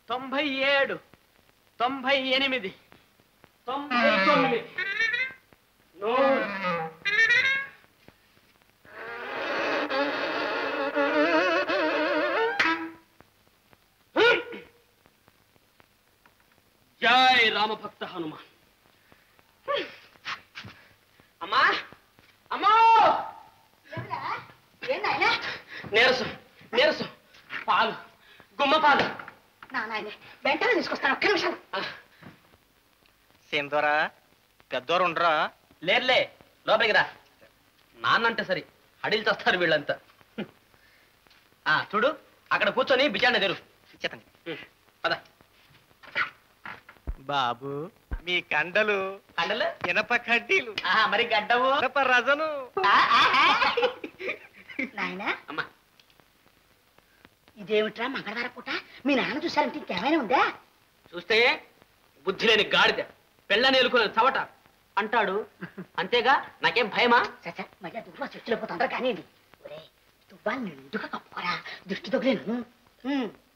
తొంభై ఏడు తొంభై ఎనిమిది తొంభై తొమ్మిది నూరు జై రామభక్త హనుమాన్ అమ్మా అమ్మో నీరసం నీరసం పాలు గుమ్మ పాలు నా నాయనే వెంటనే తీసుకొస్తాను ఒక్క నిమిషం సేందోరా పెద్దోరు ఉండరా లేర్లే లోపలికి రా నాన్నంటే సరి అడిలు చేస్తారు వీళ్ళంతా ఆ చూడు అక్కడ కూర్చొని బిచాండ తెరు చెప్పండి పద బాబు మీ కండలు కండలు ఇనప కడ్డీలు ఆహా, మరి గడ్డము ఇనప రజను నాయనా అమ్మా ఇదేమిట్రా మంగళవారం పూట మీ నాన్న చూసారంటే ఇంకేమైనా ఉందా చూస్తే బుద్ధి లేని గాడిద పెళ్ళని ఎలుకునే చవట అంటాడు అంతేగా నాకేం భయమా చచ్చా మళ్ళీ దువ్వా చర్చిలో పోతుంటారు కానీ ఒరే దువ్వాలు నిండుగా కప్పుకోరా దృష్టి తొగలేను